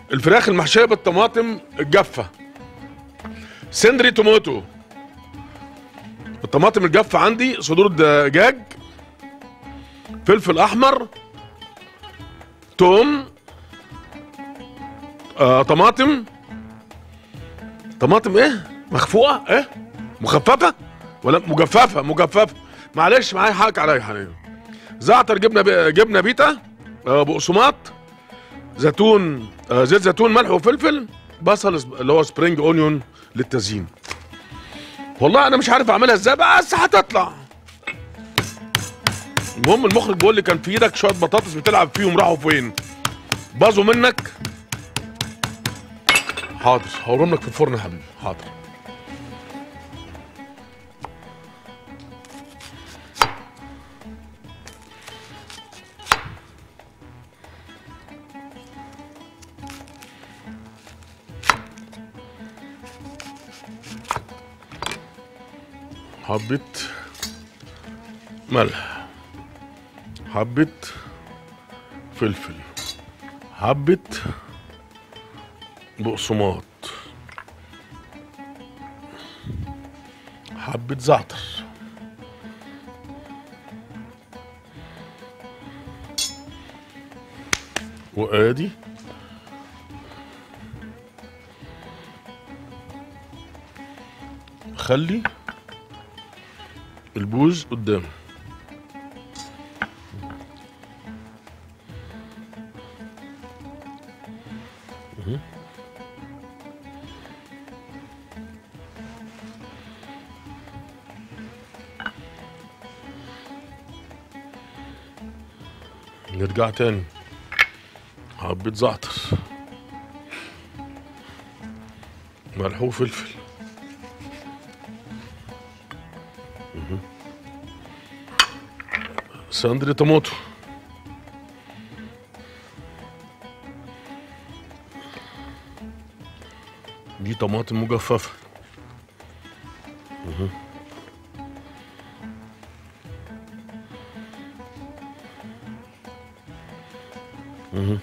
الفراخ المحشيه بالطماطم الجافه سندري توماتو الطماطم الجافه عندي صدور دجاج فلفل احمر توم آه طماطم طماطم ايه مخفوقه ايه مخففه ولا مجففه مجففه معلش معايا حقك عليا يا حنين زعتر جبنه ب... جبنه بيتا آه بقسماط زيتون آه زيت زيتون ملح وفلفل بصل سب- اللي هو سبرينج اونيون للتزيين والله انا مش عارف اعملها ازاي بس هتطلع المهم المخرج بيقول لي كان في ايدك شويه بطاطس بتلعب فيهم راحوا فين باظوا منك حاضر هوريهم لك في الفرن يا حبيبي حاضر حبة ملح حبة فلفل حبة بقسماط حبة زعتر وادي خلي البوز قدامي مهم. نرجع تاني حبة زعتر ملح وفلفل مهم. ساندري طماطم دي طماطم مجففة مهم. مهم.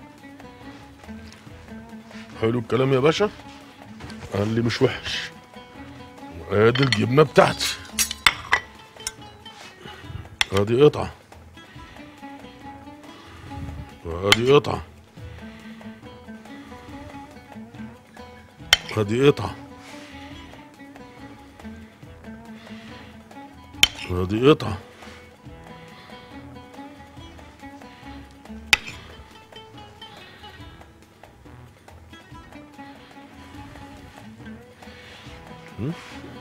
حلو الكلام يا باشا قال لي مش وحش وادي الجبنة بتاعتي ادي قطعة وادي قطعة ادي قطعة ادي قطعة م?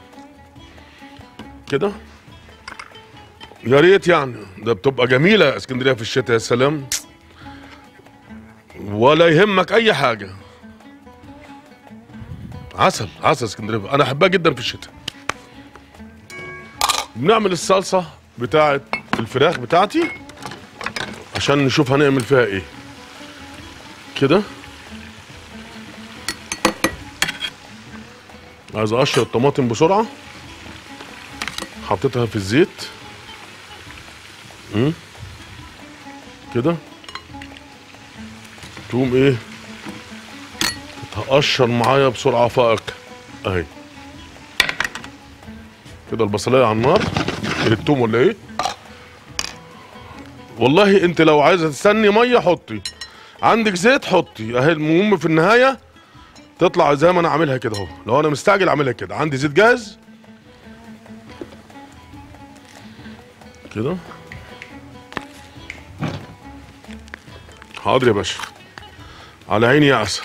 كده يا ريت يعني ده بتبقى جميلة اسكندرية في الشتاء يا سلام ولا يهمك أي حاجة عسل عسل اسكندريه انا احبها جدا في الشتاء بنعمل الصلصه بتاعه الفراخ بتاعتي عشان نشوف هنعمل فيها ايه كده عايز اقشر الطماطم بسرعه حطيتها في الزيت مم. كده تقوم ايه تقشر معايا بسرعه فائقه اهي كده البصلايه على النار التوم ولا ايه والله انت لو عايزه تستني ميه حطي عندك زيت حطي اهي المهم في النهايه تطلع زي ما انا عاملها كده اهو لو انا مستعجل اعملها كده عندي زيت جاهز كده حاضر يا باشا على عيني يا عسل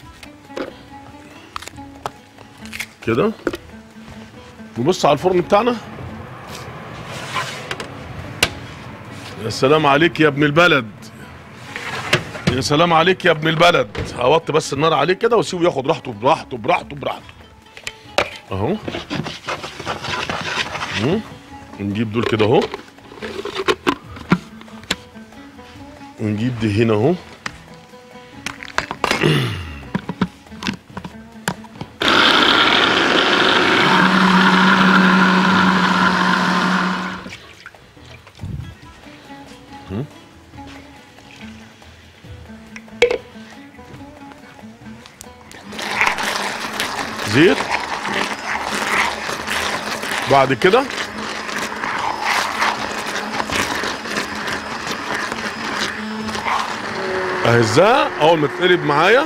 كده نبص على الفرن بتاعنا يا سلام عليك يا ابن البلد يا سلام عليك يا ابن البلد هوطي بس النار عليه كده واسيبه ياخد راحته براحته براحته براحته اهو مم. نجيب دول كده اهو ونجيب دي هنا اهو زيت بعد كده اهزها اول ما تتقلب معايا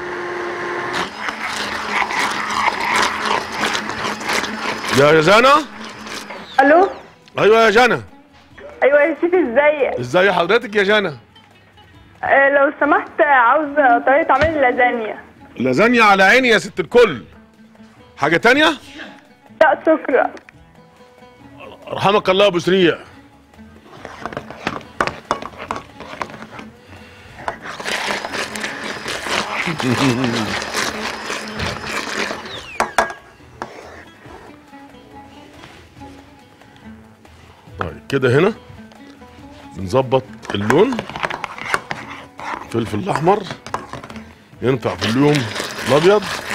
يا جنى الو ايوه يا جنى ايوه يا شيف ازيك ازاي حضرتك يا جنى آه، لو سمحت عاوز طريقه عمل اللازانيا لازانيا على عيني يا ست الكل حاجه تانية لا شكرا رحمك الله ابو سريع طيب كده هنا بنظبط اللون الفلفل الاحمر ينفع في اليوم الابيض